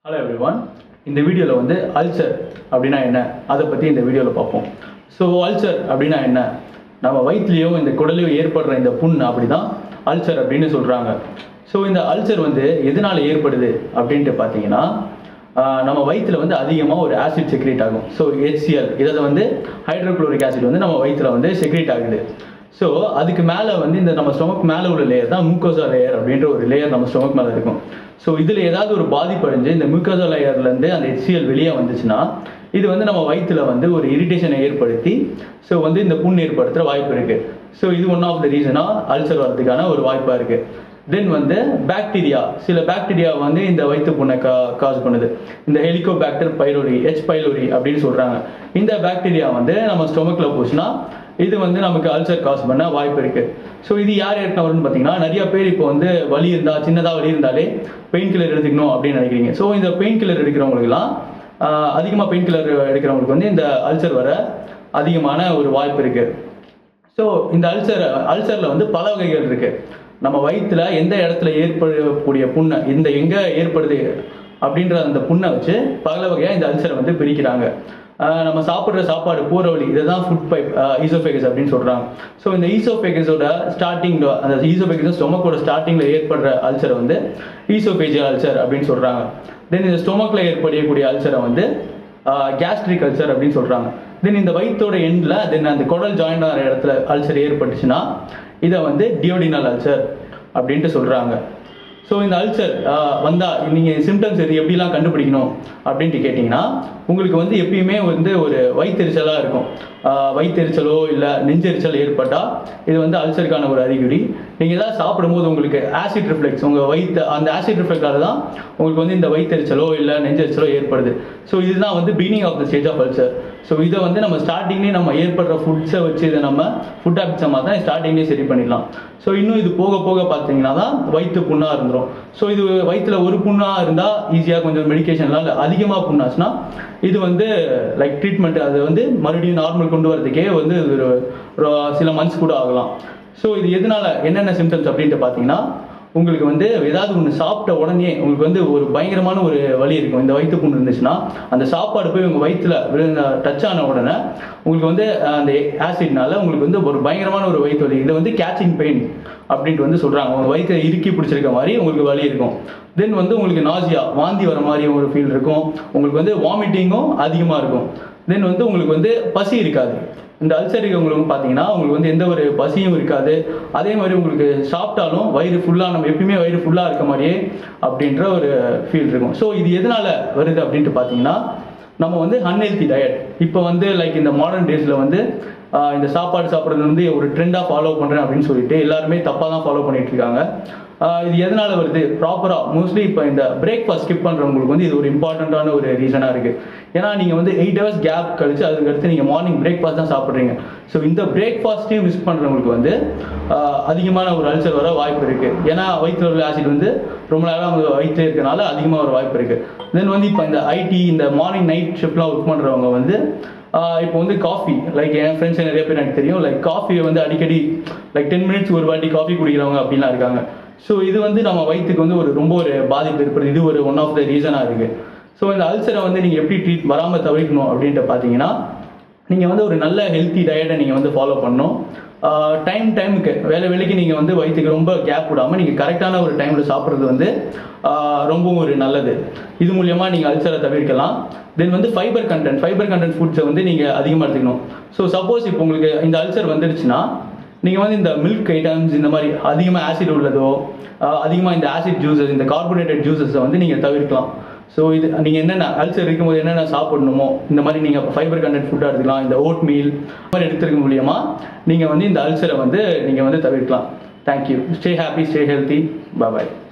hello everyone இந்த வீடியோவில் வந்து அல்சர் அப்படின்னா என்ன அதை பற்றி இந்த வீடியோவில் பார்ப்போம் ஸோ அல்சர் அப்படின்னா என்ன நம்ம வயிற்றுலையோ இந்த குடலையோ ஏற்படுற இந்த புண் அப்படி தான் அல்சர் அப்படின்னு சொல்கிறாங்க ஸோ இந்த அல்சர் வந்து எதனால் ஏற்படுது அப்படின்ட்டு பார்த்தீங்கன்னா ஆஹ் நம்ம வயிற்றுல வந்து அதிகமாக ஒரு ஆசிட் செக்ரேட் ஆகும் ஸோ HCl இதில் வந்து ஹைட்ரோக்ளோரிக் ஆசிட் வந்து நம்ம வயிற்றுல வந்து செக்ரேட் ஆகுது ஸோ அதுக்கு மேலே வந்து இந்த நம்ம ஸ்டொமக் மேலே உள்ள லேயர் தான் முக்கோசா லேயர் அப்படின்ற ஒரு லேயர் நம்ம ஸ்டொமக் மேலே இருக்கும் ஸோ இதில் ஏதாவது ஒரு பாதிப்பு அடைஞ்சு இந்த முக்கோசா லேயர்லேருந்து அந்த HCl வெளியே வந்துச்சுன்னா இது வந்து நம்ம வயிற்றுல வந்து ஒரு இரிட்டேஷனை ஏற்படுத்தி ஸோ வந்து இந்த புண் ஏற்படுத்துகிற வாய்ப்பு இருக்குது ஸோ இது ஒன் ஆஃப் த ரீசனாக அல்சர் வரதுக்கான ஒரு வாய்ப்பாக இருக்குது தென் வந்து பாக்டீரியா சில பாக்டீரியா வந்து இந்த வயிற்று புண்ணை கா காஸ் பண்ணுது இந்த ஹெலிகோபாக்டர் பைலோரி ஹெச் பைலோரி அப்படின்னு சொல்கிறாங்க இந்த பாக்டீரியா வந்து நம்ம ஸ்டொமக்கில் போச்சுன்னா இது வந்து நமக்கு அல்சர் காஸ் பண்ண வாய்ப்பு இருக்கு ஸோ இது யார் யாருக்கு வரும்னு பார்த்தீங்கன்னா நிறைய பேர் இப்போ வந்து வலி இருந்தா சின்னதாக வலி இருந்தாலே பெயின் கில்லர் எடுத்துக்கணும் அப்படின்னு நினைக்கிறீங்க ஸோ இந்த பெயின் கில்லர் எடுக்கிறவங்களுக்குலாம் அதிகமாக பெயின் கில்லர் எடுக்கிறவங்களுக்கு வந்து இந்த அல்சர் வர அதிகமான ஒரு வாய்ப்பு இருக்கு ஸோ இந்த அல்சர் அல்சரில் வந்து பல வகைகள் இருக்கு நம்ம வயிற்றுல எந்த இடத்துல ஏற்படக்கூடிய புண்ணை இந்த எங்கே ஏற்படுது அப்படின்ற அந்த புண்ணை வச்சு பல வகையாக இந்த அல்சரை வந்து பிரிக்கிறாங்க ஆஹ் நம்ம சாப்பிட்ற சாப்பாடு போகிற வழி இதை தான் ஃபுட் பைப் ஈசோஃபேகஸ் அப்படின்னு சொல்கிறாங்க ஸோ இந்த ஈசோஃபேகஸோட ஸ்டார்டிங் அந்த ஈசோஃபேகஸ் ஸ்டொமக்கோட ஸ்டார்டிங்கில் ஏற்படுற அல்சரை வந்து ஈசோஃபேஜியல் அல்சர் அப்படின்னு சொல்கிறாங்க தென் இந்த ஸ்டொமக்கில் ஏற்படக்கூடிய அல்சரை வந்து கேஸ்ட்ரிக் அல்சர் அப்படின்னு சொல்கிறாங்க தென் இந்த வயிற்றோட எண்டில் தென் அந்த குடல் ஜாயின் ஆகிற இடத்துல அல்சர் ஏற்பட்டுச்சுன்னா இதை வந்து டியோடினல் அல்சர் அப்படின்ட்டு சொல்கிறாங்க ஸோ இந்த அல்சர் வந்தால் நீங்கள் சிம்டம்ஸ் எது எப்படிலாம் கண்டுபிடிக்கணும் அப்படின்ட்டு கேட்டிங்கன்னா உங்களுக்கு வந்து எப்பயுமே வந்து ஒரு வயிற்றெரிச்சலாக இருக்கும் ஆஹ் வயிற்றெரிச்சலோ இல்லை நெஞ்செரிச்சல் ஏற்பட்டால் இது வந்து அல்சருக்கான ஒரு அறிகுறி நீங்கள் ஏதாவது சாப்பிடும்போது உங்களுக்கு ஆசிட் ரிஃப்ளெக்ஸ் உங்கள் வயிற்று அந்த ஆசிட் ரிஃப்ளெக்டால தான் உங்களுக்கு வந்து இந்த வயிற்றெரிச்சலோ இல்லை நெஞ்செரிச்சலோ ஏற்படுது ஸோ இதுதான் வந்து beginning of the stage of ulcer so இதை வந்து நம்ம ஸ்டார்டிங்லேயே நம்ம ஏற்படுற ஃபுட்ஸை வச்சு இதை நம்ம ஃபுட் ஹேபிட்ஸை மாதிரி தான் ஸ்டார்டிங்லேயே சரி பண்ணிடலாம் ஸோ இன்னும் இது போக போக பார்த்தீங்கன்னா தான் வயிற்று புண்ணாக இருந்துரும் ஸோ இது வயிற்றுல ஒரு புண்ணாக இருந்தால் ஈஸியாக கொஞ்சம் மெடிக்கேஷன்லாம் இல்லை அதிகமாக புண்ணாச்சுன்னா இது வந்து லைக் ட்ரீட்மெண்ட் அது வந்து மறுபடியும் நார்மல் கொண்டு வரதுக்கே வந்து ஒரு ஒரு சில மந்த்ஸ் கூட ஆகலாம் ஸோ இது எதனால என்னென்ன சிம்டம்ஸ் அப்படின்ட்டு பார்த்தீங்கன்னா உங்களுக்கு வந்து ஏதாவது ஒன்று சாப்பிட்ட உடனே உங்களுக்கு வந்து ஒரு பயங்கரமான ஒரு வலி இருக்கும் இந்த வயிற்று புண்ணு இருந்துச்சுன்னா அந்த சாப்பாடு போய் உங்கள் வயிற்றுல விழுந்த டச் ஆன உடனே உங்களுக்கு வந்து அந்த ஆசிட்னால உங்களுக்கு வந்து ஒரு பயங்கரமான ஒரு வயிற்று வலி இதை வந்து கேச்சிங் பெயின் அப்படின்ட்டு வந்து சொல்கிறாங்க உங்கள் வயிற்றை இறுக்கி பிடிச்சிருக்க மாதிரி உங்களுக்கு வலி இருக்கும் தென் வந்து உங்களுக்கு நாசியா வாந்தி வர மாதிரி ஒரு ஃபீல் இருக்கும் உங்களுக்கு வந்து வாமிட்டிங்கும் அதிகமாக இருக்கும் தென் வந்து உங்களுக்கு வந்து பசி இருக்காது இந்த அல்சர் இருக்கவங்களுக்கு பார்த்தீங்கன்னா உங்களுக்கு வந்து எந்த ஒரு பசியும் இருக்காது அதே மாதிரி உங்களுக்கு சாப்பிட்டாலும் வயிறு ஃபுல்லாக நம்ம எப்பயுமே வயிறு ஃபுல்லாக இருக்க மாதிரியே அப்படின்ற ஒரு ஃபீல் இருக்கும் ஸோ இது எதனால வருது அப்படின்ட்டு பார்த்தீங்கன்னா நம்ம வந்து அன்ஹெல்தி டயட் இப்போ வந்து லைக் இந்த மாடர்ன் டேஸில் வந்து ஆஹ் இந்த சாப்பாடு சாப்பிட்றது வந்து ஒரு ட்ரெண்டாக ஃபாலோ பண்ணுறேன் அப்படின்னு சொல்லிட்டு எல்லாருமே தப்பாக தான் ஃபாலோ பண்ணிட்டு இருக்காங்க ஆஹ் இது எதனால வருது ப்ராப்பராக மோஸ்ட்லி இப்போ இந்த பிரேக்ஃபாஸ்ட் ஸ்கிப் பண்ணுறவங்களுக்கு வந்து இது ஒரு இம்பார்ட்டண்ட்டான ஒரு ரீசனாக இருக்குது ஏன்னா நீங்கள் வந்து எயிட் ஹவர்ஸ் கேப் கழிச்சு அதுக்கு அடுத்து நீங்கள் மார்னிங் பிரேக்ஃபாஸ்ட் தான் சாப்பிட்றீங்க ஸோ இந்த பிரேக்ஃபாஸ்ட்டையும் மிஸ் பண்ணுறவங்களுக்கு வந்து ஆஹ் அதிகமான ஒரு அல்சர் வர வாய்ப்பு இருக்குது ஏன்னா வயிற்றுல உள்ள ஆசிட் வந்து ரொம்ப நேரம் அவங்க வயிற்றுல இருக்கனால அதிகமாக வர வாய்ப்பு இருக்குது தென் வந்து இப்போ இந்த ஐடி இந்த மார்னிங் நைட் ஷிஃப்ட்லாம் ஒர்க் பண்ணுறவங்க வந்து ஆஹ் இப்போ வந்து காஃபி லைக் என் ஃப்ரெண்ட்ஸ் நிறைய பேர் எனக்கு தெரியும் லைக் காஃபியை வந்து அடிக்கடி லைக் டென் மினிட்ஸ் ஒரு வாட்டி காஃபி குடிக்கிறவங்க அப்படிலாம் இருக்காங்க ஸோ இது வந்து நம்ம வயிற்றுக்கு வந்து ஒரு ரொம்ப ஒரு பாதிப்பு ஏற்படுது இது ஒரு ஒன் ஆஃப் த ரீசனாக இருக்குது ஸோ இந்த அல்சரை வந்து நீங்கள் எப்படி ட்ரீட் வராமல் தவிர்க்கணும் அப்படின்ட்டு பார்த்தீங்கன்னா நீங்கள் வந்து ஒரு நல்ல ஹெல்த்தி டயட்டை நீங்கள் வந்து ஃபாலோ பண்ணணும் டைம் டைமுக்கு வேலை வேலைக்கு நீங்கள் வந்து வயிற்றுக்கு ரொம்ப கேப் விடாமல் நீங்கள் கரெக்டான ஒரு டைமில் சாப்பிட்றது வந்து ஆஹ் ரொம்பவும் ஒரு நல்லது இது மூலியமாக நீங்கள் அல்சரை தவிர்க்கலாம் தென் வந்து ஃபைபர் கண்டென்ட் ஃபைபர் கண்டென்ட் ஃபுட்ஸை வந்து நீங்கள் அதிகமாக எடுத்துக்கணும் ஸோ சப்போஸ் இப்போ உங்களுக்கு இந்த அல்சர் வந்துடுச்சுன்னா நீங்கள் வந்து இந்த மில்க் ஐட்டம்ஸ் இந்த மாதிரி அதிகமாக ஆசிட் உள்ளதோ அதிகமாக இந்த ஆசிட் ஜூஸஸ் இந்த கார்போனேட்டட் ஜூஸஸை வந்து நீங்கள் தவிர்க்கலாம் ஸோ இது நீங்கள் என்னென்ன அல்சர் இருக்கும்போது என்னென்ன சாப்பிடணுமோ இந்த மாதிரி நீங்கள் ஃபைபர் கண்டென்ட் ஃபுட்டாக எடுத்துக்கலாம் இந்த ஓட் மீல் இந்த மாதிரி எடுத்துருக்க மூலியமா நீங்கள் வந்து இந்த அல்சரை வந்து நீங்கள் வந்து தவிர்க்கலாம் thank you stay happy stay healthy பாய்